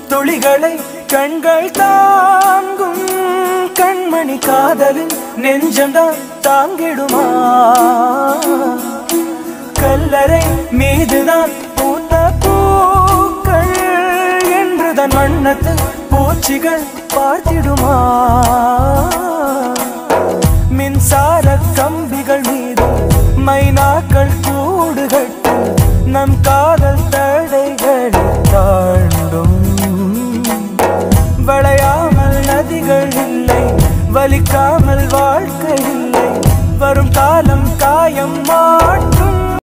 துளிகளை கண்கள் தாங்கும் கண்மணி காதலின் நெஞ்சம்தான் தாங்கிடுமா கல்லறை மீதுதான் பூத்த பூக்கள் என்றுதான் வண்ணத்து பூச்சிகள் பார்த்திடுமா